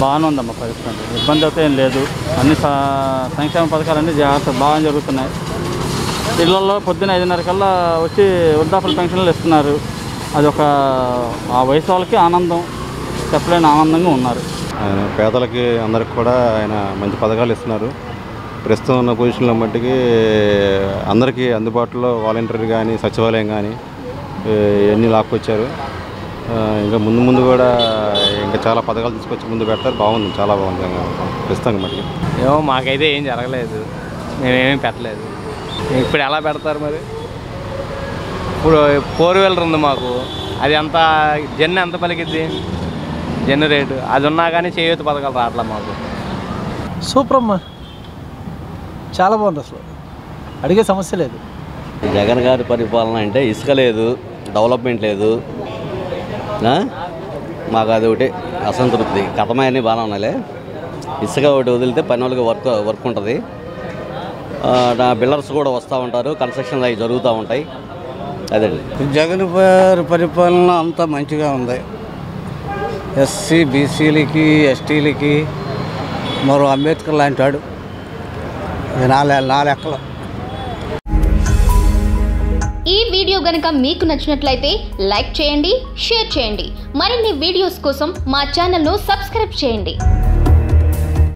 బాగానే ఉందమ్మా పరిస్థితి అంటే. ఇబ్బంది అయితే ఏం లేదు అన్ని స- సంక్షేమ పథకాలన్నీ జాగ్రత్త బాగా జరుగుతున్నాయి ఇళ్ళల్లో పొద్దున్న ఐదున్నర కల్లా వచ్చి వృద్ధాపుల పెన్షన్లు ఇస్తున్నారు అది ఒక ఆ వయసు వాళ్ళకి ఆనందం చెప్పలేని ఆనందంగా ఉన్నారు ఆయన పేదలకి అందరికి కూడా ఆయన మంచి పథకాలు ఇస్తున్నారు ప్రస్తుతం ఉన్న పొజిషన్లో మట్టికి అందరికీ అందుబాటులో వాలంటీర్ కానీ సచివాలయం కానీ ఇవన్నీ లాక్కొచ్చారు ఆ, ఇంకా ముందు ముందు కూడా ఇంకా చాలా పథకాలు తీసుకొచ్చి ముందు పెడతారు బాగుంది చాలా బాగుంది ప్రస్తుతానికి మట్టికి ఏమో మాకైతే ఏం జరగలేదు మేమేమీ పెట్టలేదు ఇప్పుడు ఎలా పెడతారు మరి ఇప్పుడు ఫోర్ వీలర్ ఉంది మాకు అది ఎంత జెన్ ఎంత పలికిద్ది జెన్ రేటు అది ఉన్నా కానీ చేయూత పథకాలు రావట్లే మాకు సూపర్ అమ్మా చాలా బాగుంది అసలు అడిగే సమస్య లేదు జగన్ గారి పరిపాలన అంటే ఇసుక లేదు డెవలప్మెంట్ లేదు ఆ? మాకు అది ఒకటి అసంతృప్తి కథమయన్నీ బాగానే ఉన్నాయిలే ఇసుక ఒకటి వదిలితే పని వాళ్ళకి వర్క్ వర్క్ ఉంటుంది ఆ, నా బిల్డర్స్ కూడా వస్తూ ఉంటారు కన్స్ట్రక్షన్ అవి జరుగుతూ ఉంటాయి అదండి జగన్ గారి పరిపాలన అంతా మంచిగా ఉంది ఎస్సీ బీసీలకి ఎస్టీలకి మరో అంబేద్కర్ లాంటి వాడు ఇది నా లె- నా లెక్కలో ఈ వీడియో గనుక మీకు నచ్చినట్లయితే లైక్ చేయండి షేర్ చేయండి మరిన్ని వీడియోస్ కోసం మా ఛానల్ను సబ్స్క్రైబ్ చేయండి